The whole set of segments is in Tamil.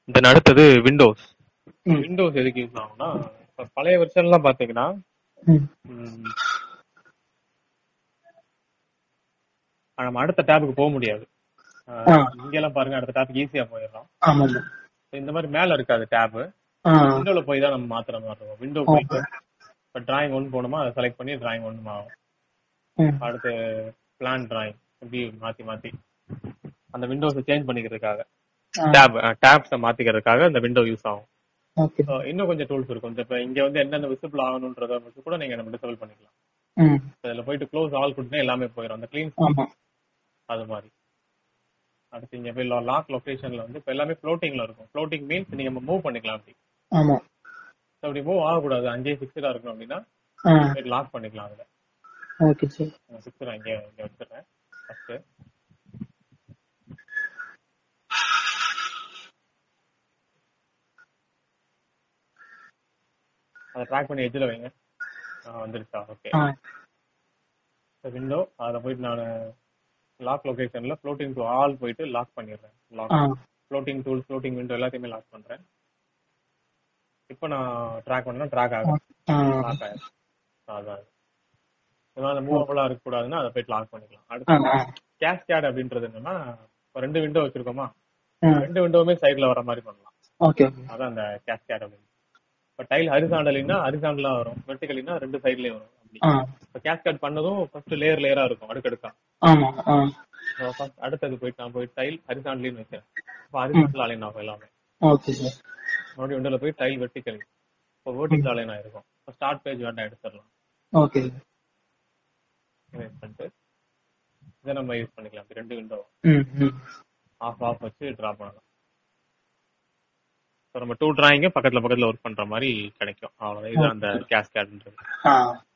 தென் அடுத்தது விண்டோஸ் ம். விண்டோஸ் எதுக்கு யூஸ் ஆகும்னா இப்ப பழைய வெர்ஷன்லாம் பாத்தீங்கன்னா ம். ம், நம்ம அடுத்த டேபுக்கு போக முடியாது ஆ. இங்கெல்லாம் பாருங்க அடுத்த டேபுக்கு ஈஸியா போயிடலாம் ஆமா ஆமா இந்த மாதிரி மேல இருக்காது டேப் ஆ விண்டோல போய் தான் நம்ம மாத்துற மாதிரி இருக்கும் விண்டோ போயிட்டு இப்ப டிராயிங் ஒன்று போனோமா அதை செலக்ட் பண்ணி டிராயிங் ஒன்று ஆகும் ம். அடுத்து பிளான் டிராயிங் இப்படி மாத்தி மாத்தி அந்த விண்டோஸை சேஞ்ச் பண்ணிக்கிறதுக்காக ஆ. டேப் டேப்ஸை மாத்திக்கிறதுக்காக இந்த விண்டோ யூஸ் ஆகும் ஓகே So, இன்னும் கொஞ்சம் டூல்ஸ் இருக்கும் இந்த இப்ப இங்க வந்து என்னென்ன விசிபிள் ஆகணுன்றத வச்சு கூட நீங்க நம்ம டிசபிள் பண்ணிக்கலாம் ம் இதுல போயிட்டு க்ளோஸ் ஆல் கொடுத்தா எல்லாமே போயிடும் அந்த க்ளீன் ஆமா அது மாதிரி அடுத்து இங்க போய் லாக் லொகேஷன்ல வந்து இப்ப எல்லாமே ஃப்ளோட்டிங்ல இருக்கும் ஃப்ளோட்டிங் மீன்ஸ் நீங்க மூவ் பண்ணிக்கலாம் அப்படி ஆமா So, அப்படி மூவ் ஆகக்கூடாது அங்கேயே ஃபிக்ஸ்டா இருக்கணும் அப்படின்னா ஆ லாக் பண்ணிக்கலாம் அதுல ஓகே சார் ஃபிக்ஸ்டா இங்க இங்க வச்சிடுறேன் ஃபர்ஸ்ட் அதை ட்ராக் பண்ணி எட்ஜில் வைங்க ஆ, வந்துருச்சா ஓகே ஆ விண்டோ அதில் போயிட்டு நான் லாக் லொகேஷன்ல ஃப்ளோட்டிங் டு ஆல் போயிட்டு லாக் பண்ணிடுறேன் லாக் ஆ ஃப்ளோட்டிங் டூல் ஃப்ளோட்டிங் விண்டோ எல்லாத்தையுமே லாக் பண்றேன் இப்போ நான் ட்ராக் பண்ணா ட்ராக் ஆகும் ஆ லாக் ஆயிடும் அதான் இதனால மூவபிளா இருக்க கூடாதுன்னா அதை போயிட்டு லாக் பண்ணிக்கலாம் ஆ அடுத்து ஆ கேஸ்கேட் அப்படின்றது என்னன்னா இப்ப ரெண்டு விண்டோ வச்சிருக்கோமா ஆ ரெண்டு விண்டோவுமே சைடுல வர மாதிரி பண்ணலாம் ஓகே ஓகே அதான் அந்த கேஸ்கேட் அப்படின்னு இப்ப டைல் ஹரிசாண்டலினா ஹரிசாண்டலா வரும் வெர்டிகலினா ரெண்டு சைட்லயும் வரும் அப்படி ஆ இப்ப கேஸ்கேட் பண்ணதும் ஃபர்ஸ்ட் லேயர் லேயரா இருக்கும் அடுக்கடுக்கா ஆமா ஆ So, first அடுத்தது போயிட்டு நான் போய் டைல் ஹரிசாண்டலின்னு வச்சேன் இப்போ ஹரிசாண்டல் அலைன் ஆகும் எல்லாமே ஓகே சார் மறுபடியும் விண்டோல போய் டைல் வெர்டிகல் இப்போ வெர்டிகல் அலைன் ஆயிருக்கும் இப்போ ஸ்டார்ட் பேஜ் வேண்டாம் எடுத்துடலாம் ஓகே இமேஜ் பண்ணிட்டு இதை நம்ம யூஸ் பண்ணிக்கலாம் இப்ப ரெண்டு விண்டோ ம் ம் ஆஃப் ஆஃப் வச்சு டிரா பண்ணலாம் இப்போ நம்ம டூ டிராயிங்க பக்கத்துல பக்கத்துல ஒர்க் பண்ற மாதிரி கிடைக்கும் அவ்வளவுதான் இது அந்த கேஸ்கேட்ன்றது ஆ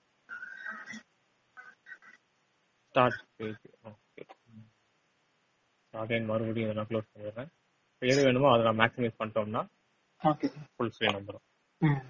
ஸ்டார்ட் பேஜ் ஓகே அகைன் மறுபடியும் இதை நான் க்ளோஸ் பண்ணிடுறேன் இப்போ எது வேணுமோ அதை நான் மேக்ஸிமைஸ் பண்ணிட்டோம்னா ஓகே ஃபுல் ஸ்க்ரீன் வந்துடும் ம்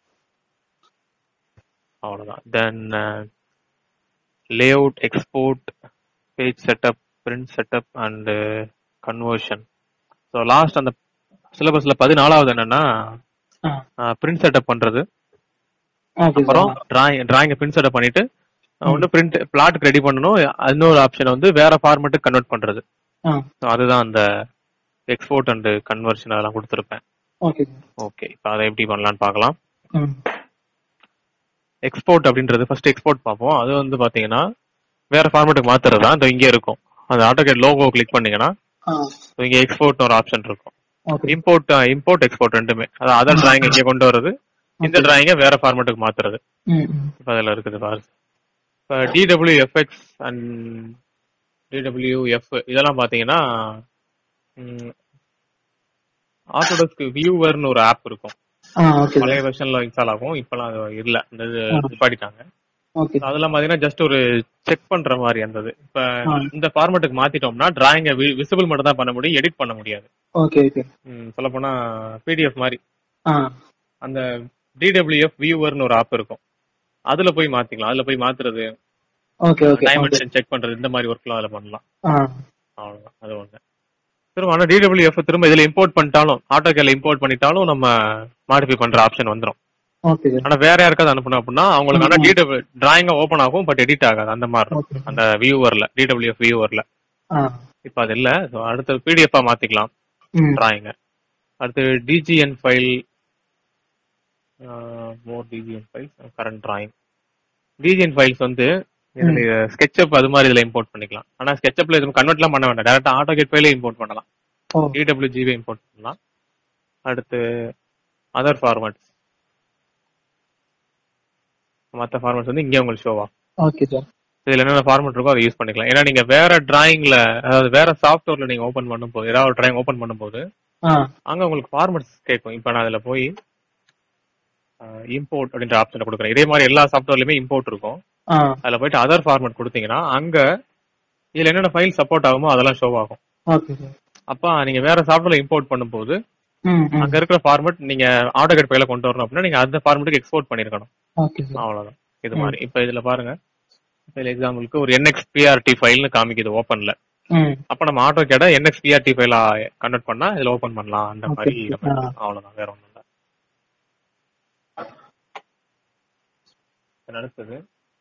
அவ்வளவுதான் then layout export page setup print setup and conversion so last அந்த சிலபஸ்ல பதினாலாவது என்னன்னா ஆ பிரிண்ட் செட்டப் பண்றது ஓகே அப்புறம் sir drawing drawing print setup பண்ணிட்டு ஒன்று பிரிண்ட் பிளாட்டுக்கு ரெடி பண்ணணும் இன்னொரு ஆப்ஷன் வந்து வேற ஃபார்மேட்டுக்கு கன்வெர்ட் பண்றது ஆ ஸோ அதுதான் அந்த எக்ஸ்போர்ட் அண்ட் கன்வர்ஷன் அதெல்லாம் கொடுத்துருப்பேன் ஓகே ஓகே இப்போ அதை எப்படி பண்ணலாம்னு பார்க்கலாம் ம் எக்ஸ்போர்ட் அப்படின்றது ஃபர்ஸ்ட் எக்ஸ்போர்ட் பார்ப்போம் அது வந்து பாத்தீங்கன்னா வேற ஃபார்மேட்டுக்கு மாத்துறது தான் இந்த இங்கே இருக்கும் அந்த ஆட்டோகேட் லோகோ கிளிக் பண்ணீங்கன்னா ஆ so இங்க எக்ஸ்போர்ட் ஒரு ஆப்ஷன் இருக்கும் ஓகே இம்போர்ட் இம்போர்ட் எக்ஸ்போர்ட் ரெண்டுமே அதாவது அதர் டிராயிங் இங்கே கொண்டு வர்றது இந்த டிராயிங்கை வேற ஃபார்மேட்டுக்கு மாத்துறது ம் ம் இப்போ அதில் இருக்குது பாரு இப்போ டிடபிள்யூஎஃப்எக்ஸ் அண்ட் டிடபிள்யூஎஃப் இதெல்லாம் பார்த்தீங்கன்னா ஆட்டோடெஸ்க் வியூவர்னு ஒரு ஆப் இருக்கும் ஆ ஓகே பழைய வெர்ஷன்ல இன்ஸ்டால் ஆகும் இப்பெல்லாம் அது இல்ல இந்த இது நிப்பாட்டிட்டாங்க ஓகே அதெல்லாம் பாத்தீங்கன்னா ஜஸ்ட் ஒரு செக் பண்ற மாதிரி இருந்தது இப்ப ஆ. இந்த ஃபார்மேட்டுக்கு மாத்திட்டோம்னா டிராயிங்க விசிபிள் மட்டும் தான் பண்ண முடியும் எடிட் பண்ண முடியாது ஓகே ஓகே சொல்ல போனா பிடிஎஃப் மாதிரி ஆ அந்த டிடபிள்யூஎஃப் வியூவர்னு ஒரு ஆப் இருக்கும் அதுல போய் மாத்திக்கலாம் அதுல போய் மாத்துறது okay okay okay dimension check பண்றது இந்த மாதிரி ஒர்க்லாம் அதுல பண்ணலாம் ஆ அவ்வளவுதான் அது ஒண்ணு திரும்ப ஆனா டிடபிள்யூஎஃப் திரும்ப இதுல இம்போர்ட் பண்ணிட்டாலும் ஆட்டோகேல இம்போர்ட் பண்ணிட்டாலும் நம்ம மாடிஃபை பண்ற ஆப்ஷன் வந்துரும் ஓகே சார் ஆனா வேற யாருக்காவது அனுப்பணும் அப்படின்னா அவங்களுக்கு ஆனா டிடபிள் டிராயிங்க ஓபன் ஆகும் பட் எடிட் ஆகாது அந்த மாதிரி இருக்கும் ஓகே அந்த வியூவர்ல டிடபிள்யூஎஃப் வியூவர்ல ஆ இப்ப அது இல்ல So, அடுத்து பிடிஎஃப் மாத்திக்கலாம் ம் டிராயிங்க அடுத்து DGN file more DGN files current drawing DGN files வந்து இதுல ஸ்கெட்சப் அது மாதிரி இதுல இம்போர்ட் பண்ணிக்கலாம் ஆனா ஸ்கெட்சப்ல எதுவும் கன்வெர்ட்லாம் பண்ண வேண்டாம் டேரக்டா ஆட்டோகேட் ஃபைலே இம்போர்ட் பண்ணலாம் ஓ டிடபிள்யூஜிவே இம்போர்ட் பண்ணலாம் அடுத்து அதர் ஃபார்மேட்ஸ் மற்ற ஃபார்மேட்ஸ் வந்து இங்கே உங்களுக்கு ஷோவா ஓகே சார் இதுல என்னென்ன ஃபார்மேட் இருக்கோ அதை யூஸ் பண்ணிக்கலாம் ஏன்னா நீங்க வேற டிராயிங்ல அதாவது வேற சாஃப்ட்வேர்ல நீங்க ஓபன் பண்ணும்போது ஏதாவது ஒரு டிராயிங் ஓபன் பண்ணும்போது ஆ அங்க உங்களுக்கு ஃபார்மேட்ஸ் கேட்கும் இப்போ நான் அதுல போய் இம்போர்ட் அப்படின்ற ஆப்ஷனை கொடுக்குறேன் இதே மாதிரி எல்லா சாஃப்ட்வேர்லயுமே இம்போர்ட் இருக்கும் ஆ அதுல போயிட்டு அதர் ஃபார்மேட் கொடுத்தீங்கன்னா அங்க இதுல என்னென்ன ஃபைல் சப்போர்ட் ஆகுமோ அதெல்லாம் ஷோ ஆகும் ஓகே சார் அப்ப நீங்க வேற சாஃப்ட்வேர்ல இம்போர்ட் பண்ணும்போது ம் ம் அங்க இருக்கிற ஃபார்மேட் நீங்க ஆட்டோகேட் ஃபைல கொண்டு வரணும் அப்படின்னா நீங்க அந்த ஃபார்மேட்டுக்கு எக்ஸ்போர்ட் பண்ணிருக்கணும் ஓகே சார் அவ்வளவுதான் இது மாதிரி இப்ப இதுல பாருங்க இப்ப எக்ஸாம்பிளுக்கு ஒரு என்எக்ஸ் பிஆர்டி ஃபைல்னு காமிக்குது ஓப்பன்ல ம் அப்ப நம்ம ஆட்டோ கேட என்எக்ஸ் பிஆர்டி ஃபைலா கன்வெர்ட் பண்ணா இதுல ஓபன் பண்ணலாம் அந்த Okay, மாதிரி okay. நம்ம ஆ. அவ்வளவுதான் வேற ஒண்ணும் இல்ல Then அடுத்தது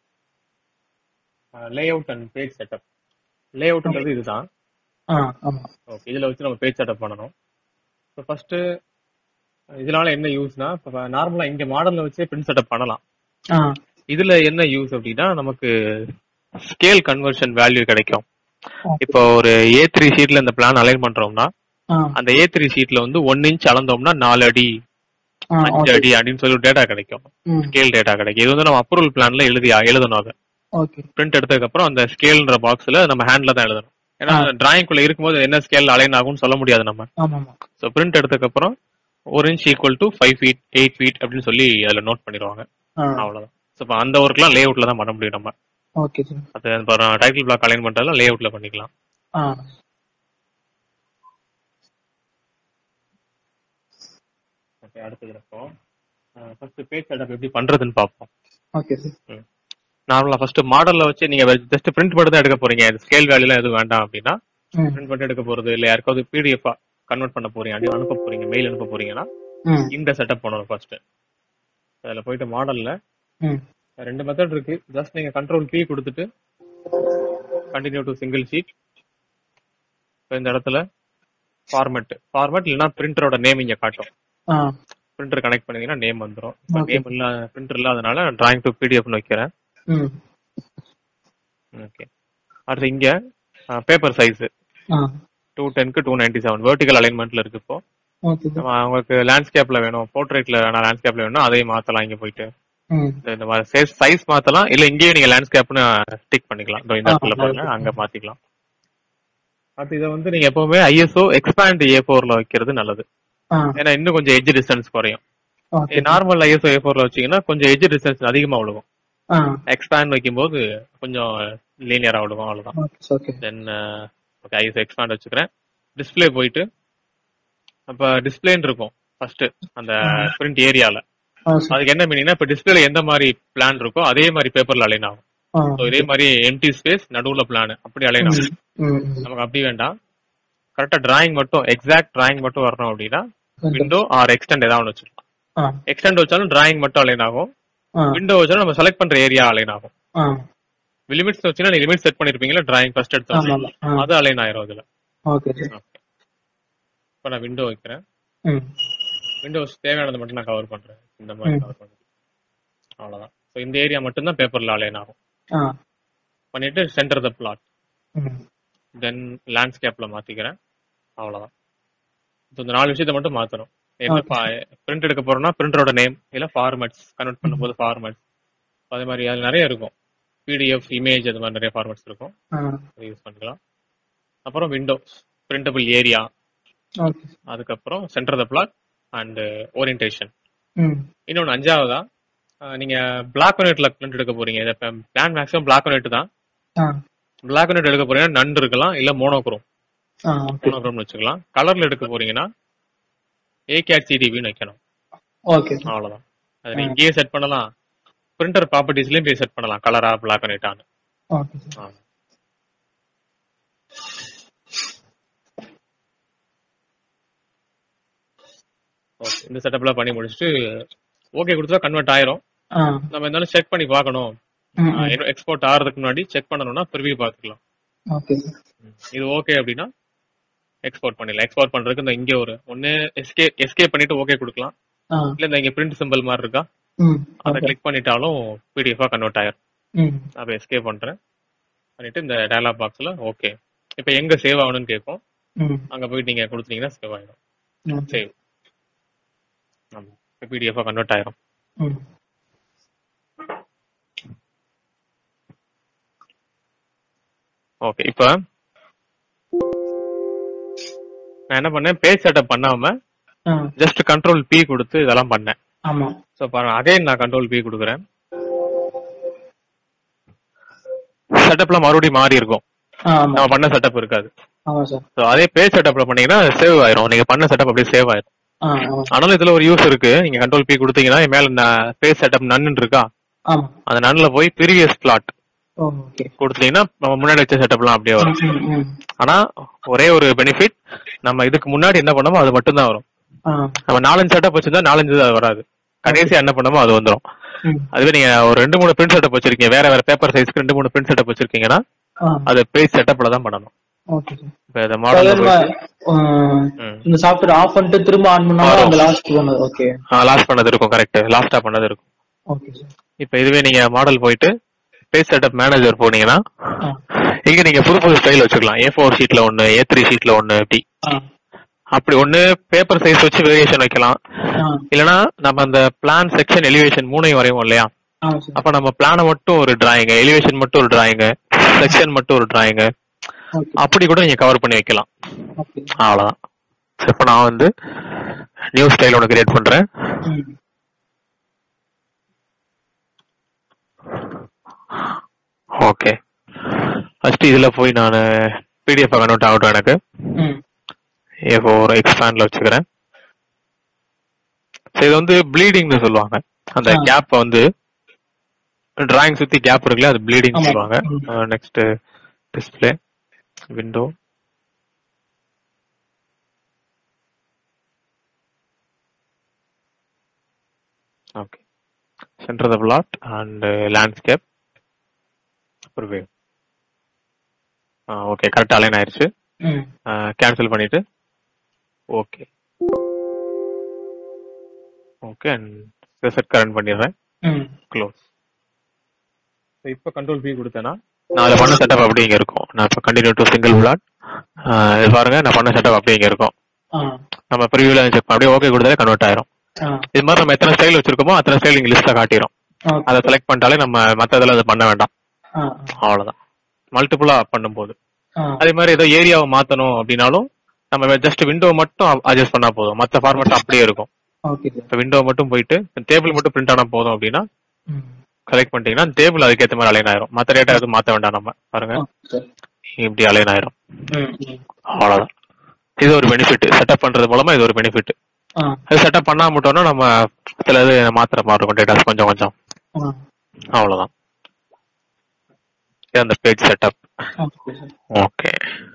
layout and page setup லே அவுட்ன்றது இதுதான் ஆ ஆமா ஓகே இதுல வச்சு நம்ம பேஜ் செட்டப் பண்ணணும் இப்போ ஃபர்ஸ்ட் இதனால என்ன யூஸ்னா இப்போ நார்மலா இங்க மாடல்ல வச்சு பிரிண்ட் செட்டப் பண்ணலாம் ஆ இதுல என்ன யூஸ் அப்படின்னா நமக்கு ஸ்கேல் கன்வர்ஷன் வேல்யூ கிடைக்கும் இப்போ ஒரு ஏ த்ரீ ஷீட்ல இந்த பிளான் அலைன் பண்றோம்னா ஆ அந்த ஏ த்ரீ ஷீட்ல வந்து ஒன் இன்ச் அளந்தோம்னா நாலு அடி ஆ அஞ்சு ஓகே அடி அப்படின்னு சொல்லி டேட்டா கிடைக்கும் ம் ஸ்கேல் டேட்டா கிடைக்கும் இது வந்து நம்ம அப்ரூவல் பிளான்ல எழுதி எழுதணும் அதை ஓகே பிரிண்ட் எடுத்ததுக்கு அப்புறம் அந்த ஸ்கேல்ன்ற பாக்ஸ்ல நம்ம ஹேண்ட்ல தான் எழுதணும் ஏன்னா டிராயிங் குள்ள இருக்கும்போது என்ன ஸ்கேல் அலைன் ஆகும்னு சொல்ல முடியாது நம்ம ஆமா ஆமா ஸோ பிரிண்ட் எடுத்ததுக்கு அப்புறம் ஒரு inch equal to five feet eight feet அப்படின்னு சொல்லி அதுல நோட் பண்ணிடுவாங்க ஆ அவ்வளவுதான் ஸோ இப்போ அந்த ஒர்க்லாம் லே அவுட்ல தான் பண்ண முடியும் நம்ம ஓகே சார் அது டைட்டில் பிளாக் அலைன் பண்றதுலாம் லே அவுட்ல பண்ணிக்கலாம் ஆ ஓகே அடுத்தது இப்போ ஃபர்ஸ்ட் பேஜ் செட்டப் எப்படி பண்றதுன்னு பார்ப்போம் ஓகே சார் நார்மலா ஃபர்ஸ்ட் மாடல்ல வச்சு நீங்க ஜஸ்ட் பிரிண்ட் மட்டும் தான் எடுக்க போறீங்க ஸ்கேல் வேல்யூலாம் எதுவும் வேண்டாம் அப்படின்னா ம் பிரிண்ட் மட்டும் எடுக்க போறது இல்ல யாருக்காவது பிடிஎஃப் கன்வெர்ட் பண்ண போறீங்க அப்படி அனுப்ப போறீங்க மெயில் அனுப்ப போறீங்கன்னா ம் இந்த செட்டப் பண்ணணும் ஃபர்ஸ்ட் அதுல போயிட்டு மாடல்ல ம் ரெண்டு மெத்தட் இருக்கு ஜஸ்ட் நீங்க கண்ட்ரோல் கீ கொடுத்துட்டு கண்டினியூ டு சிங்கிள் ஷீட் இப்போ இந்த இடத்துல ஃபார்மேட் ஃபார்மேட் இல்லைன்னா பிரிண்டரோட நேம் இங்க காட்டும் ஆ பிரிண்டர் கனெக்ட் பண்ணீங்கன்னா நேம் வந்துடும் Okay. நேம் இல்ல பிரிண்டர் இல்லாதனால டிராயிங் டு பிடிஎஃப்னு வைக்கிறேன் ம் ஓகே அடுத்து இங்க பேப்பர் சைஸ் ஆ டூ டென்க்கு டூ நைன்டி செவன் வெர்டிகல் அலைன்மெண்ட்ல இருக்கு இப்போ ஓகே சார் நம்ம அவங்களுக்கு லேண்ட்ஸ்கேப்ல வேணும் போர்ட்ரேட்ல வேணா லேண்ட்ஸ்கேப்ல வேணும் அதையும் மாத்தலாம் இங்க போயிட்டு ம் இந்த- இந்த மாதிரி சைஸ் மாத்தலாம் இல்ல இங்கேயே நீங்க லேண்ட்ஸ்கேப்னு டிக் பண்ணிக்கலாம் இதோ இந்த ஆ, இடத்துல பாருங்க okay. அங்க மாத்திக்கலாம் அடுத்து இதை வந்து நீங்க எப்பவுமே ஐஎஸ்ஓ எக்ஸ்பேண்ட் ஏ ஃபோர்ல வைக்கிறது நல்லது ஆ ஏன்னா இன்னும் கொஞ்சம் எட்ஜ் டிஸ்டன்ஸ் குறையும் ஓகே நார்மல் ஐஎஸ்ஓ ஏ ஃபோர்ல வச்சீங்கன்னா கொஞ்சம் எட்ஜ் டிஸ்டன்ஸ் அதிகமா விழுகும் ஆ எக்ஸ்பேண்ட் வைக்கும்போது கொஞ்சம் லீனியரா விழுகும் அவ்வளவுதான் okay okay then okay IS expand வச்சுக்கிறேன் டிஸ்ப்ளே போயிட்டு அப்ப டிஸ்பிளேன்னு இருக்கும் ஃபர்ஸ்ட் அந்த பிரிண்ட் ஏரியால ஆ சார் அதுக்கு என்ன மீனிங்னா இப்ப டிஸ்பிளேல எந்த மாதிரி பிளான் இருக்கோ அதே மாதிரி பேப்பர்ல அலைன் ஆகும் ஆ ஸோ இதே மாதிரி எம்டி ஸ்பேஸ் நடுவுல பிளான் அப்படி அலைன் ஆகும் ம் ம் நமக்கு அப்படி வேண்டாம் கரெக்டா டிராயிங் மட்டும் எக்ஸாக்ட் டிராயிங் மட்டும் வரணும் அப்படின்னா விண்டோ ஆர் எக்ஸ்டெண்ட் ஏதாவது ஒன்று வச்சிருக்கலாம் ஆ எக்ஸ்டெண்ட் வச்சாலும் டிராயிங் மட்டும் அலைன் ஆகும் ஆ விண்டோ வச்சாலும் நம்ம செலக்ட் பண்ற ஏரியா அலைன் ஆகும் ஆ லிமிட்ஸ் வச்சுன்னா நீங்க லிமிட் செட் பண்ணிருப்பீங்களா டிராயிங் ஃபர்ஸ்ட் ஆமா எடுத்தோம் ஆமா ஆ அது அலைன் ஆயிரும் அதுல ஓகே சார் இப்போ நான் விண்டோ வைக்கிறேன் ம் விண்டோஸ் தேவையானது மட்டும் நான் கவர் பண்றேன் இந்த மாதிரி ம். கவர் பண்றேன் அவ்வளவுதான் ஸோ இந்த ஏரியா மட்டும் தான் பேப்பர்ல அலைன் ஆகும் ஆ பண்ணிட்டு சென்டர் த பிளாட் ம் தென் லேண்ட்ஸ்கேப்ல மாத்திக்கிறேன் அவ்வளவுதான் So, இந்த நாலு விஷயத்த மட்டும் மாத்தணும் என்ன பிரிண்ட் எடுக்க போறோம்னா பிரிண்டரோட நேம் இல்ல ஃபார்மேட்ஸ் கன்வெர்ட் பண்ணும்போது ஃபார்மேட்ஸ் அதே மாதிரி அது நிறைய இருக்கும் பிடிஎஃப் இமேஜ் அது மாதிரி நிறைய ஃபார்மேட்ஸ் இருக்கும் ஆ அதை யூஸ் பண்ணிக்கலாம் அப்புறம் விண்டோஸ் பிரிண்டபிள் ஏரியா ஓகே அதுக்கப்புறம் center the plot and orientation ம் இன்னொன்னு அஞ்சாவதா அஹ் நீங்க பிளாக் அண்ட் ஒயிட்ல பிரிண்ட் எடுக்க போறீங்க இதை plan maximum black and white தான் ஆ பிளாக் அண்ட் ஒயிட் எடுக்க போறீங்கன்னா நன் இருக்கலாம் இல்ல மோனோக்ரோம் ஆ ஓகே மோனோக்ரோம்னு வச்சுக்கலாம் கலர்ல எடுக்க போறீங்கன்னா ஏகேஆர் சிடிபின்னு வைக்கணும் ஓகே சார் அவ்வளவுதான் அதை நீங்க இங்கேயே செட் பண்ணலாம் பிரிண்டர் ப்ராப்பர்ட்டிஸ்லயும் போய் செட் பண்ணலாம் கலரா பிளாக் அண்ட் ஒயிட்டான்னு ஓகே சார் ஓகே இந்த செட்டப்ல பண்ணி முடிச்சுட்டு ஓகே கொடுத்தா கன்வெர்ட் ஆயிரும் ஆ நம்ம இருந்தாலும் செக் பண்ணி பார்க்கணும் ம் ம் எக்ஸ்போர்ட் ஆகிறதுக்கு முன்னாடி செக் பண்ணணும்னா ப்ரிவியூ பார்த்துக்கலாம் ஓகே சார் இது ஓகே அப்படின்னா எக்ஸ்போர்ட் பண்ணிடலாம் எக்ஸ்போர்ட் பண்றதுக்கு இந்த இங்க ஒரு ஒன்னு எஸ்கே எஸ்கே பண்ணிட்டு ஓகே கொடுக்கலாம் ஆ இல்ல இந்த இங்க பிரிண்ட் சிம்பிள் மாதிரி இருக்கா ம் அதை ஓகே கிளிக் பண்ணிட்டாலும் பிடிஎஃபா கன்வெர்ட் ஆயிரும் ம் அப்ப எஸ்கே பண்றேன் பண்ணிட்டு இந்த டயலாக் பாக்ஸ்ல ஓகே இப்போ எங்க சேவ் ஆகணும்னு கேட்கும் ம் அங்க போய் நீங்க கொடுத்தீங்கன்னா சேவ் ஆயிடும் ஓகே சேவ் ஆமா பிடிஎஃபா கன்வெர்ட் ஆயிரும் ம் ஓகே இப்போ நான் என்ன பண்ணேன் பேஜ் செட்டப் பண்ணாம ஆ ஜஸ்ட் கண்ட்ரோல் பி கொடுத்து இதெல்லாம் பண்ணேன் ஆமா ஸோ பாருங்க அகைன் நான் கண்ட்ரோல் பி கொடுக்குறேன் செட்டப்ல மறுபடியும் மாறி இருக்கும் ஆ ஆமா நம்ம பண்ண செட்டப் இருக்காது ஆமா சார் ஸோ அதே பேஜ் செட்டப்ல பண்ணீங்கன்னா சேவ் ஆயிரும் நீங்க பண்ண செட்டப் அப்படியே சேவ் ஆயிரும் ஆ ஆமா ஆனாலும் இதுல ஒரு யூஸ் இருக்கு நீங்க கண்ட்ரோல் பி கொடுத்தீங்கன்னா மேல பேஜ் செட்டப் நன்னு இருக்கா ஆமா அந்த நன்ல போய் ப்ரீவியஸ் பிளாட் ஓ ஓகே கொடுத்துட்டீங்கன்னா நம்ம முன்னாடி வச்ச செட்டப்லாம் அப்படியே வரும் ம், ம். ஆனா ஒரே ஒரு பெனிஃபிட் நம்ம இதுக்கு முன்னாடி என்ன பண்ணோமோ அது மட்டும் தான் வரும் ஆ நம்ம நாலஞ்சு செட்டப் வச்சிருந்தா நாலஞ்சு அது வராது கடைசியா என்ன பண்ணோமோ அது வந்துரும் ம். அதுவே நீங்க ஒரு ரெண்டு மூணு பிரிண்ட் செட்டப் வச்சிருக்கீங்க வேற வேற பேப்பர் சைஸ்க்கு ரெண்டு மூணு பிரிண்ட் செட்டப் வச்சிருக்கீங்கன்னா ஆ அது பேஜ் செட்டப்ல தான் பண்ணணும் ஓகே சார் இப்ப இந்த அதே மாடல் மாதிரி, ஆ, ம். இந்த சாஃப்ட்வேர் ஆஃப் பண்ணிட்டு திரும்ப ஆன் பண்ணாலும் வரும். அந்த லாஸ்ட் பண்ணது ஓகே லாஸ்ட் பண்ணது இருக்கும் கரெக்ட் லாஸ்டா பண்ணது இருக்கும் ஓகே சார் இப்ப இதுவே நீங்க மாடல் போயிட்டு பேஜ் செட்டப் மேனேஜர் போனீங்கன்னா ஆ இங்க நீங்க புது புது ஸ்டைல் வச்சுக்கலாம் ஏ ஃபோர் ஷீட்ல ஒன்னு ஏ த்ரீ ஷீட்ல ஒன்னு இப்படி ஆ அப்படி ஒன்னு பேப்பர் சைஸ் வச்சு வேரியேஷன் வைக்கலாம் ஆ இல்லனா நம்ம அந்த பிளான் செக்ஷன் எலிவேஷன் மூணையும் வரையும் இல்லையா ஆ சார் அப்ப நம்ம பிளான மட்டும் ஒரு டிராயிங் எலிவேஷன் மட்டும் ஒரு டிராயிங் செக்ஷன் மட்டும் ஒரு டிராயிங் ஓகே அப்படி கூட நீங்க கவர் பண்ணி வைக்கலாம் ஓகே அவ்வளவுதான் சரி, இப்ப நான் வந்து நியூ ஸ்டைல் ஒன்று கிரியேட் பண்றேன் ம் ஓகே ஃபர்ஸ்ட் இதுல போய் நான் பிடிஎஃப் கன்வெர்ட் ஆகட்டும் எனக்கு ம் ஏ ஃபோர் எக்ஸ்பேண்ட்ல வச்சுக்கிறேன் சரி, இது வந்து ப்ளீடிங்னு சொல்லுவாங்க அந்த ஆ. கேப் வந்து டிராயிங் சுத்தி கேப் இருக்குல்ல அது ப்ளீடிங் ஆமா. சொல்லுவாங்க ம். Next display window okay center the plot and landscape ஒரு வேவ் ஓகே கரெக்ட் அலைன் ஆயிருச்சு ம் கேன்சல் பண்ணிட்டு okay okay and set current பண்ணிடுறேன் ம் க்ளோஸ் இப்போ கண்ட்ரோல் பி கொடுத்தேன்னா நான் அதில் பண்ண செட்டப் அப்படி இங்கே இருக்கும் நான் இப்போ கண்டினியூ டு சிங்கிள் பிளாட் இது பாருங்க நான் பண்ண செட்டப் அப்படியே இங்கே இருக்கும் ஆ நம்ம ப்ரிவியூல செக் அப்படியே ஓகே கொடுத்தாலே கன்வெர்ட் ஆயிரும் ஆ இது மாதிரி நம்ம எத்தனை ஸ்டைல் வச்சிருக்கோமோ அத்தனை ஸ்டைல் இங்கே லிஸ்ட்ல காட்டிடும் ஓகே அதை செலக்ட் பண்ணிட்டாலே நம்ம மற்ற இதில் அதை பண்ண வேண்டாம் ஆ அவ்வளோதான் மல்டிபிளா பண்ணும்போது ஆ அதே மாதிரி ஏதோ ஏரியாவை மாத்தணும் அப்படின்னாலும் நம்ம ஜஸ்ட் விண்டோ மட்டும் அட்ஜஸ்ட் பண்ணா போதும் மற்ற ஃபார்மேட் அப்படியே இருக்கும் ஓகே சார் இப்போ விண்டோ மட்டும் போயிட்டு டேபிள் மட்டும் பிரிண்ட் ஆனா போதும் அப்படின்னா ம் செலக்ட் பண்ணிட்டீங்கன்னா டேபிள் அதுக்கேற்ற மாதிரி அலைன் ஆயிரும் மற்ற டேட்டா எதுவும் மாத்த வேண்டாம் நம்ம பாருங்க ஓகே சார் இப்படி அலைன் ஆயிரும் ம் ம் அவ்வளவுதான் இது ஒரு பெனிஃபிட் செட்டப் பண்றது மூலமா இது ஒரு பெனிஃபிட் ஆ அது செட்டப் பண்ணா மட்டும்னா நம்ம சில இது மாத்திர மாதிரி இருக்கும் டேட்டாஸ் கொஞ்சம் கொஞ்சம் ஆ அவ்வளவுதான் இது அந்த page setup okay sir okay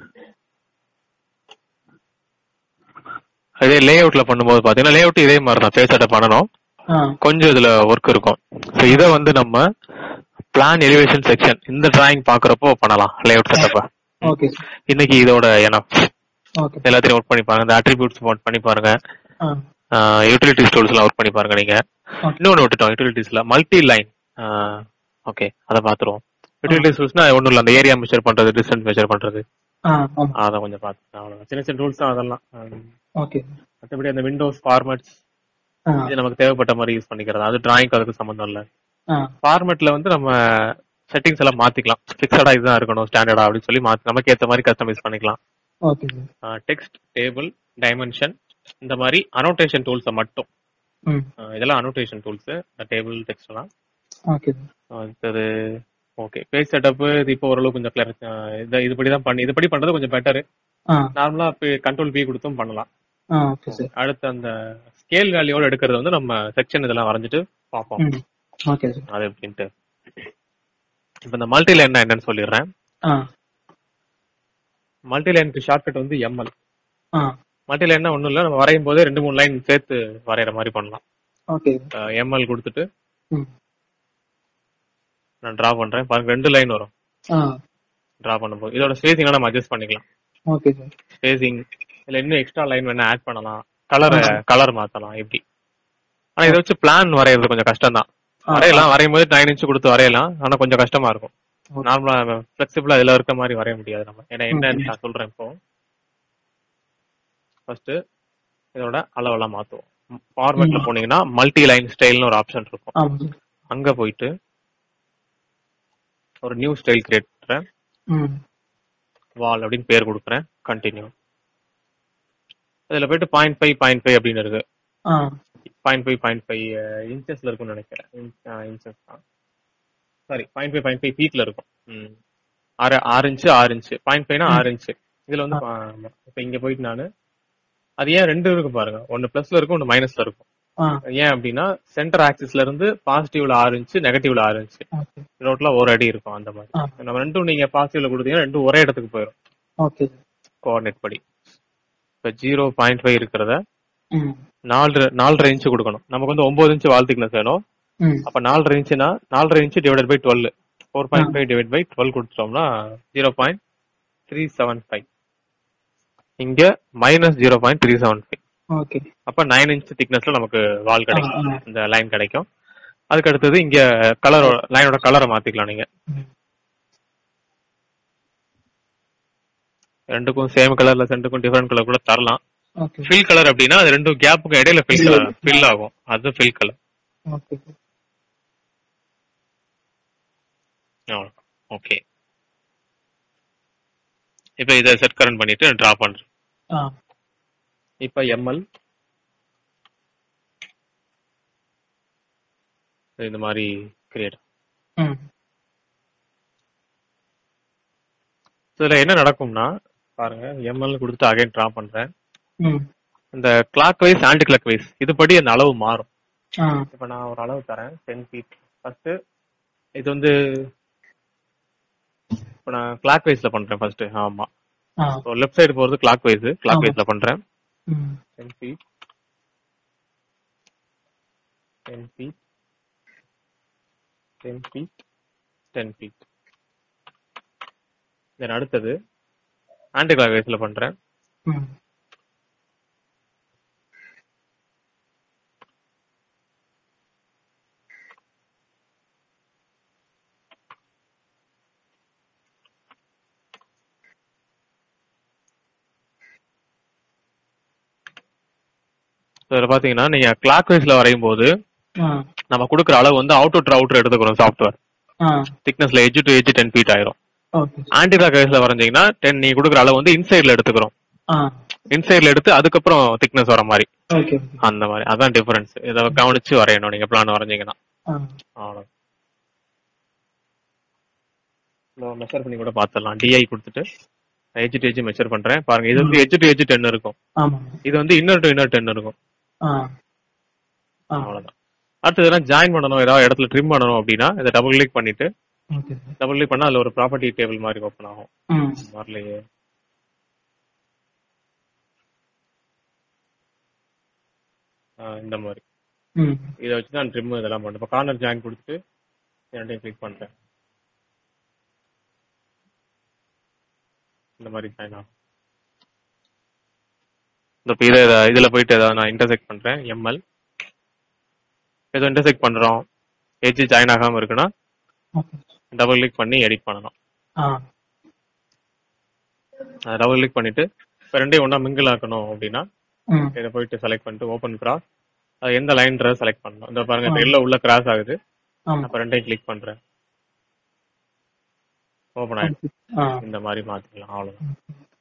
இதே லே அவுட்ல பண்ணும்போது பாத்தீங்கன்னா லே அவுட் இதே மாதிரி தான் பேஜ் செட்டப் பண்ணணும் ஆ கொஞ்சம் இதுல ஒர்க் இருக்கும் ஸோ இதை வந்து நம்ம பிளான் எலிவேஷன் செக்ஷன் இந்த டிராயிங் பாக்குறப்போ பண்ணலாம் லே அவுட் செட்டப்ப ஓகே சார் இன்னைக்கு இதோட ஏன்னா ஓகே எல்லாத்தையும் ஒர்க் பண்ணி பாருங்க இந்த அட்ரிபியூட்ஸ் ஒர்க் பண்ணி பாருங்க ஆ யூட்டிலிட்டிஸ் டூல்ஸ்லாம் ஒர்க் பண்ணி பாருங்க நீங்க ஓகே இன்னொன்று விட்டுட்டோம் யூட்டிலிட்டிஸ்ல மல்டி லைன் ஓகே அதை பார்த்துருவோம் யூட்டிலிட்டிஸ் டூல்ஸ்னா ஒன்றும் இல்லை அந்த ஏரியா மெஷர் பண்றது டிஸ்டன்ஸ் மெஷர் பண்றது ஆ ஆமா அதை கொஞ்சம் பார்த்து அவ்வளோதான் சின்ன சின்ன ரூல்ஸ் தான் அதெல்லாம் ஆம். ஓகே மற்றபடி அந்த விண்டோஸ் ஃபார்மேட்ஸ் ஆ இது நமக்கு தேவைப்பட்ட மாதிரி யூஸ் பண்ணிக்கிறது அது டிராயிங் அதுக்கு சம்மந்தம் இல்லை ஆ ஃபார்மேட்ல வந்து நம்ம செட்டிங்ஸ் எல்லாம் மாத்திக்கலாம் ஃபிக்ஸடா இதுதான் இருக்கணும் ஸ்டாண்டர்டா அப்படின்னு சொல்லி மாத்தி நமக்கு ஏற்ற மாதிரி கஸ்டமைஸ் பண்ணிக்கலாம் okay sir text table dimension இந்த மாதிரி அனோட்டேஷன் டூல்ஸை மட்டும் ம் ஆஹ் இதெல்லாம் அனோட்டேஷன் டூல்ஸ் டேபிள் டெக்ஸ்ட் எல்லாம் ஓகே சார் அடுத்தது ஓகே பேஜ் செட்டப் இது இப்போ ஓரளவு கொஞ்சம் கிளியர் இது இதுபடி தான் பண்ணி இதுபடி பண்றது கொஞ்சம் பெட்டர் ஆ நார்மலா கண்ட்ரோல் பி கொடுத்தும் பண்ணலாம் ஆ ஓகே சார் அடுத்து அந்த ஸ்கேல் வேல்யூவோட எடுக்கிறது வந்து நம்ம செக்ஷன் இதெல்லாம் வரைஞ்சிட்டு பார்ப்போம் ம் ஓகே சார் அது எப்படின்ட்டு இப்போ இந்த மல்டி லைன் என்னன்னு சொல்லிடுறேன் ஆ மல்டி லைனுக்கு ஷார்ட்கட் வந்து எம்எல் ஆ மல்டி லைன்னா ஒன்றும் இல்லை நம்ம வரையும் போதே ரெண்டு மூணு லைன் சேர்த்து வரைகிற மாதிரி பண்ணலாம் ஓகே எம்எல் கொடுத்துட்டு ம் நான் டிரா பண்றேன் பாருங்க ரெண்டு லைன் வரும் ஆ டிரா பண்ணும்போது இதோட ஸ்பேசிங் நம்ம அட்ஜஸ்ட் பண்ணிக்கலாம் ஓகே சார் ஸ்பேசிங் இல்ல இன்னும் எக்ஸ்ட்ரா லைன் வேணா ஆட் பண்ணலாம் கலரை கலர் மாத்தலாம் இப்படி ஆனா இதை வச்சு பிளான் வரைகிறது கொஞ்சம் கஷ்டம் தான் ஆ, வரையலாம் வரையும் போது நைன் இன்ச் கொடுத்து வரையலாம் ஆனா கொஞ்சம் கஷ்டமா இருக்கும் Okay. நார்மலா பிளெக்சிபிளா இதுல இருக்க மாதிரி வரைய முடியாது நம்ம ஏன்னா என்னன்னு நான் சொல்றேன் இப்போ ஃபர்ஸ்ட் இதோட அளவெல்லாம் மாத்துவோம் ஃபார்மேட்ல போனீங்கன்னா மல்டி லைன் ஸ்டைல்னு ஒரு ஆப்ஷன் இருக்கும் ஆமா சார் அங்க போயிட்டு ஒரு நியூ ஸ்டைல் கிரியேட் பண்றேன் ம் வால் அப்படின்னு பேர் கொடுக்குறேன் கண்டினியூ இதுல போயிட்டு பாயிண்ட் ஃபைவ் பாயிண்ட் ஃபைவ் அப்படின்னு இருக்கு ஆ பாயிண்ட் ஃபைவ் பாயிண்ட் ஃபைவ் இன்ச்சஸ்ல இருக்கும்னு நினைக்கிறேன் இன்ச்சஸ் தான் sorry point five point five ஃபீட்ல இருக்கும் ம். ஆறு ஆறு இன்ச்சு ஆறு இன்ச்சு பாயிண்ட் ஃபைவ்னா ஆறு இன்ச்சு இதுல வந்து இப்போ இங்க போயிட்டு நான் அது ஏன் ரெண்டு இருக்கு பாருங்க ஒன்னு பிளஸ்ல இருக்கும் ஒன்னு மைனஸ்ல இருக்கும் ஆ ஏன் அப்படின்னா சென்டர் ஆக்சிஸ்ல இருந்து பாசிட்டிவ்ல ஆறு இன்ச்சு நெகட்டிவ்ல ஆறு இன்ச்சு ஓகே டோட்டலா ஒரு அடி இருக்கும் அந்த மாதிரி ஆ நம்ம ரெண்டும் நீங்க பாசிட்டிவ்ல கொடுத்தீங்கன்னா ரெண்டும் ஒரே இடத்துக்கு போயிடும் ஓகே சார் கோஆர்டினேட் படி இப்ப ஜீரோ பாயிண்ட் ஃபைவ் இருக்கிறத ம் நாலு நாலரை இன்ச்சு கொடுக்கணும் நமக்கு வந்து ஒன்பது இன்ச்சு வால் திக்னஸ் வேணும் ம் அப்ப நாலரை இன்ச்சுனா நாலரை inch divide by twelve four point five divide by twelve கொடுத்துட்டோம்னா zero point three seven five இங்க minus zero point three seven five okay அப்ப நைன் இன்ச் திக்னஸ்ல நமக்கு வால் ஆ கிடைக்கும் ஆ இந்த லைன் கிடைக்கும் அதுக்கு அடுத்தது இங்க கலர் லைனோட கலரை மாத்திக்கலாம் நீங்க ம் ரெண்டுக்கும் சேம் கலர்ல ரெண்டுக்கும் டிஃபரெண்ட் கலர் கூட தரலாம் ஓகே ஃபில் கலர் அப்படின்னா அது ரெண்டும் கேப்புக்கு இடையில ஃபில் கலர் ஃபில் ஆகும் அது fill colour okay sir okay இப்போ இதை செட் கரண்ட் பண்ணிட்டு டிரா பண்றேன் ஆ இப்போ எம்எல் இந்த மாதிரி கிரியேட் ம் இதுல என்ன நடக்கும்னா பாருங்க எம்எல் கொடுத்துட்டு அகைன் டிரா பண்றேன் ம் இந்த clockwise anticlockwise இதுபடி அந்த அளவு மாறும் ஆ இப்போ நான் ஒரு அளவு தரேன் டென் ஃபீட் ஃபர்ஸ்ட் இது வந்து இப்போ நான் கிளாக் வைஸ்ல பண்றேன் ஃபர்ஸ்ட் ஆமா ஆ ஸோ லெஃப்ட் சைடு போறது கிளாக் வைஸ் கிளாக் ஆமா. வைஸ்ல பண்றேன் ம் ten feet ten feet ten feet ten feet then அடுத்தது ஆன்டி கிளாக் வைஸ்ல பண்றேன் ம் இதுல பாத்தீங்கன்னா நீங்க கிளாக் வைஸ்ல வரையும் போது ஆ நம்ம கொடுக்குற அளவு வந்து அவுட்டர் அவுட்டர் எடுத்துக்கிறோம் சாஃப்ட்வேர் ஆ திக்னஸ்ல edge to edge ten feet ஆயிரும் ஓகே ஆன்டி கிளாக் வைஸ்ல வரைஞ்சீங்கன்னா டென் நீங்க கொடுக்குற அளவு வந்து இன்சைட்ல எடுத்துக்கிறோம் ஆ இன்சைட்ல எடுத்து அதுக்கப்புறம் திக்னஸ் வர மாதிரி ஓகே அந்த மாதிரி அதான் டிஃபரன்ஸ் இதை கவனிச்சு வரையணும் நீங்க பிளான் வரைஞ்சீங்கன்னா ஆ அவ்வளோ மெஷர் பண்ணி கூட பார்த்துடலாம் டிஐ கொடுத்துட்டு எஜ் டு எஜ் மெஷர் பண்றேன் பாருங்க இது வந்து எஜ் டு எஜ் டென் இருக்கும் ஆமாம் இது வந்து இன்னர் டு இன்னர் டென் இருக்கும் ஆ ஆ அவ்வளவுதான் அடுத்து எதனா ஜாயின் பண்ணணும் ஏதாவது இடத்துல ட்ரிம் பண்ணணும் அப்படின்னா இதை டபுள் கிளிக் பண்ணிட்டு ஓகே சார் டபுள் கிளிக் பண்ணா அதுல ஒரு ப்ராப்பர்ட்டி டேபிள் மாதிரி ஓப்பன் ஆகும் ம் வரலையே ஆ, இந்த மாதிரி ம் இதை வச்சு தான் ட்ரிம் இதெல்லாம் பண்ணுறேன் இப்போ கார்னர் ஜாயின் கொடுத்துட்டு ரெண்டையும் கிளிக் பண்ணிட்டேன் இந்த மாதிரி ஜாயின் ஆகும் இந்த இப்போ இதை இதுல போயிட்டு ஏதாவது நான் இன்டர்செக்ட் பண்றேன் எம்எல் ஏதோ இன்டர்செக்ட் பண்றோம் ஏஜ் ஜாயின் ஆகாம இருக்குன்னா ஓகே டபுள் கிளிக் பண்ணி எடிட் பண்ணணும் ஆ டபுள் கிளிக் பண்ணிட்டு இப்போ ரெண்டையும் ஒன்றா மிங்கிள் ஆக்கணும் அப்படின்னா ம் இதை போயிட்டு செலக்ட் பண்ணிட்டு ஓப்பன் கிராஸ் அது எந்த லைன்ற செலக்ட் பண்ணணும் இந்த பாருங்க இப்போ எல்லாம் உள்ள கிராஸ் ஆகுது ஆமாம் அப்போ ரெண்டையும் கிளிக் பண்றேன் ஓப்பன் ஆயிடும் ஆ இந்த மாதிரி மாத்திக்கலாம் அவ்வளவுதான்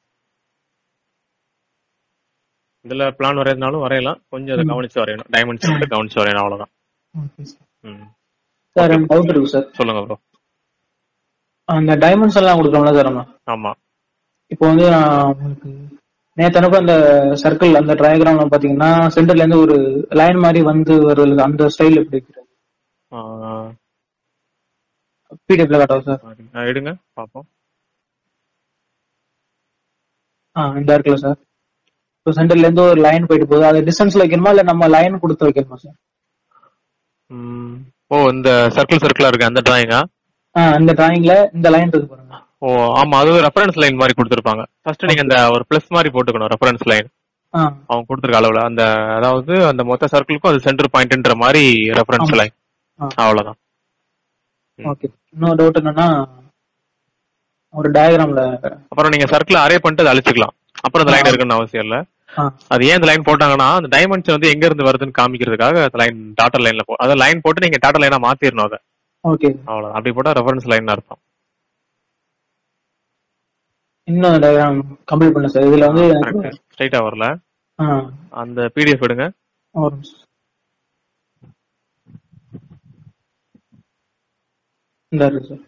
இதுல பிளான் வரையறதுனாலும் வரையலாம் கொஞ்சம் அதை கவனிச்சு வரையணும் டைமென்ஷன் மட்டும் கவனிச்சு வரையணும் அவ்வளவுதான் ஓகே சார் ம் சார் எனக்கு டவுட் இருக்கு சார் சொல்லுங்க ப்ரோ அந்த டைமண்ட்ஸ் எல்லாம் கொடுக்குறோம்ல சார் நம்ம ஆமா இப்போ வந்து நான் உங்களுக்கு நேத்து அனுப்ப அந்த சர்க்கிள் அந்த டயக்ராம்ல பாத்தீங்கன்னா சென்டர்ல இருந்து ஒரு லைன் மாதிரி வந்து வருது அந்த ஸ்டைல் எப்படி இருக்கிறது ஆஹ் பிடிஎஃப்ல காட்டவா சார் ஆஹ் எடுங்க பாப்போம் ஆ இந்த இருக்குல்ல சார் இப்போ சென்டர்ல இருந்து ஒரு லைன் போயிட்டு போகுது அது டிஸ்டன்ஸ்ல வைக்கணுமா இல்ல நம்ம லைன் கொடுத்து வைக்கணுமா சார் ம். ஓ இந்த சர்க்கிள் சர்க்கிளா இருக்கு அந்த டிராயிங்கா ஆ இந்த டிராயிங்ல இந்த லைன் இருக்கு பாருங்க ஓ ஆமா அது ரெஃபரன்ஸ் லைன் மாதிரி கொடுத்துருப்பாங்க ஃபர்ஸ்ட் நீங்க இந்த ஒரு பிளஸ் மாதிரி போட்டுக்கணும் ரெஃபரன்ஸ் லைன் ஆ அவங்க கொடுத்துருக்க அளவுல அந்த அதாவது அந்த மொத்த சர்க்கிளுக்கும் அது சென்டர் பாயிண்ட்ன்ற மாதிரி ரெஃபரன்ஸ் லைன் ஆ. அவ்வளவுதான் ஓகே இன்னொரு டவுட் என்னன்னா ஒரு டயக்ராம்ல அப்புறம் நீங்க சர்க்கிள் அரே பண்ணிட்டு அதை அழிச்சுக்கலாம் அப்புறம் அந்த லைன் இருக்குன்னு அவசியம் இல்ல ஆ அது ஏன் இந்த லைன் போட்டாங்கன்னா அந்த டைமென்ஷன் வந்து எங்க இருந்து வருதுன்னு காமிக்கிறதுக்காக அந்த லைன் டாட்டர் லைன்ல போ அதாவது லைன் போட்டு நீங்க டாட்டர் லைனா மாத்திரணும் அதை ஓகே அவ்வளவுதான் அப்படி போட்டா ரெஃபரன்ஸ் லைன் அர்த்தம் இன்னும் டயக்ராம் கம்ப்ளீட் பண்ண சார் இதுல வந்து எனக்கு- ஸ்ட்ரைட்டா வரல ஆ அந்த பிடிஎஃப் எடுங்க ஒரு நிமிஷம். இந்த இருக்கு சார்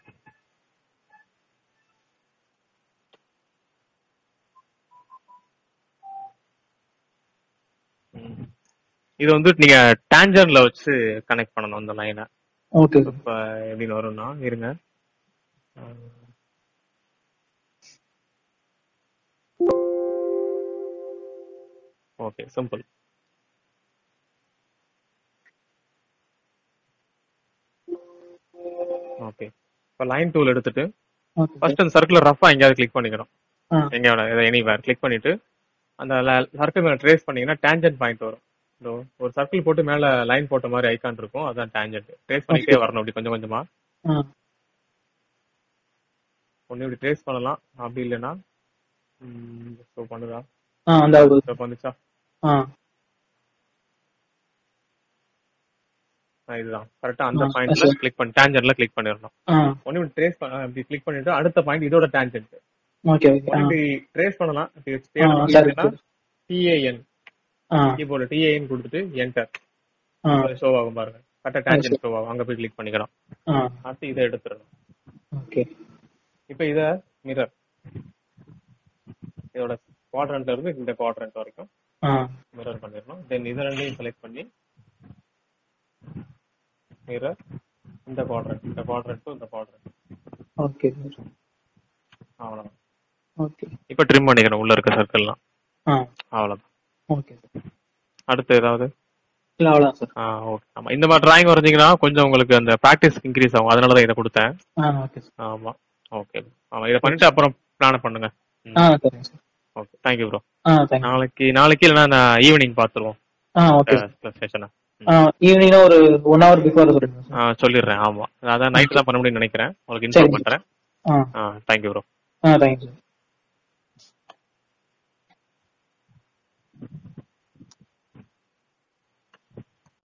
இது வந்து நீங்க டேஞ்சர்ல வச்சு கனெக்ட் பண்ணணும் அந்த லைனை ஓகே சார் இப்ப எப்படின்னு வரும்னா இருங்க ஓகே சிம்பிள் ஓகே இப்போ லைன் டூல் எடுத்துட்டு ஓகே ஃபர்ஸ்ட் அந்த சர்க்கிள் ரஃபா எங்கேயாவது கிளிக் பண்ணிக்கணும் ஆ எங்கேயாவது எனிவேர் கிளிக் பண்ணிட்டு அந்த சர்க்கிள் மேல ட்ரேஸ் பண்ணீங்கன்னா டேஞ்சன்ட் பாயிண்ட் வரும் இதோ ஒரு சர்க்கிள் போட்டு மேல லைன் போட்ட மாதிரி ஐகான் இருக்கும் அதான் டேஞ்சன்ட் ட்ரேஸ் பண்ணிட்டே வரணும் அப்படி கொஞ்சம் கொஞ்சமா ஆ ஒண்ணு இப்படி ட்ரேஸ் பண்ணலாம் அப்படி இல்லைன்னா ஸோ பண்ணுதா ஆ அந்த ஆகுது ஸோ வந்துச்சா ஆ ஆ, இதுதான் கரெக்டா அந்த ஆ, பாயிண்ட்ல sure. கிளிக் பண்ணி டேஞ்சன்ட்ல கிளிக் பண்ணிடணும் ஆ ஒன்னு இப்படி ட்ரேஸ் பண்ண இப்படி கிளிக் பண்ணிட்டு அடுத்த பாயிண்ட் இதோட டேஞ்சன்ட் ஓகே ஓகே ஆ இப்படி ட்ரேஸ் பண்ணலாம் இப்படி ஆ சரி சரி டிஏஎன் ஆ கீபோர்டு டிஏஎன் கொடுத்துட்டு என்டர் ஆ ஷோ ஆகும் பாருங்க கரெக்டா டேஞ்சன்ட் ஷோ ஆகும் அங்க போய் கிளிக் பண்ணிக்கலாம் ஆ அடுத்து இதை எடுத்துடணும் ஓகே இப்போ இத மிரர் இதோட குவாட்ரண்ட்ல இருந்து இந்த குவாட்ரண்ட் வரைக்கும் ஆ மிரர் பண்ணிடணும் தென் இதை ரெண்டையும் செலக்ட் பண்ணி மிரர் இந்த குவாட்ரண்ட் இந்த குவாட்ரண்ட் இந்த குவாட்ரண்ட் ஓகே சார் அவ்வளவுதான் ஓகே இப்போ ட்ரிம் பண்ணிக்கணும் உள்ள இருக்க சர்க்கிள்லாம் ஆ அவ்வளவுதான் ஓகே சார் அடுத்து ஏதாவது இல்லை அவ்வளோதான் சார் ஆ ஓகே ஆமா இந்த மாதிரி டிராயிங் வரைஞ்சீங்கன்னா கொஞ்சம் உங்களுக்கு அந்த ப்ராக்டிஸ் இன்க்ரீஸ் ஆகும் அதனால தான் இதை கொடுத்தேன் ஆ ஓகே சார் ஆமா ஓகே ஆமா இதை பண்ணிட்டு அப்புறம் பிளான் பண்ணுங்க ஆ சரிங்க சார் ஓகே தேங்க்யூ ப்ரோ ஆ தேங்க்யூ நாளைக்கு நாளைக்கு இல்லைன்னா ஈவினிங் பார்த்துருவோம் ஆ ஓகே சார் செஷனை ஆ ஈவினிங்னா ஒரு ஒன் ஹவர் பிஃபோர் சொல்லுங்க சார் ஆ சொல்லிடுறேன் ஆமா அதான் நைட் தான் பண்ண முடியும்னு நினைக்கிறேன் உங்களுக்கு சரி. இன்ஃபார்ம் பண்றேன் ஆ ஆ தேங்க்யூ ப்ரோ ஆ தேங்க்யூ சார்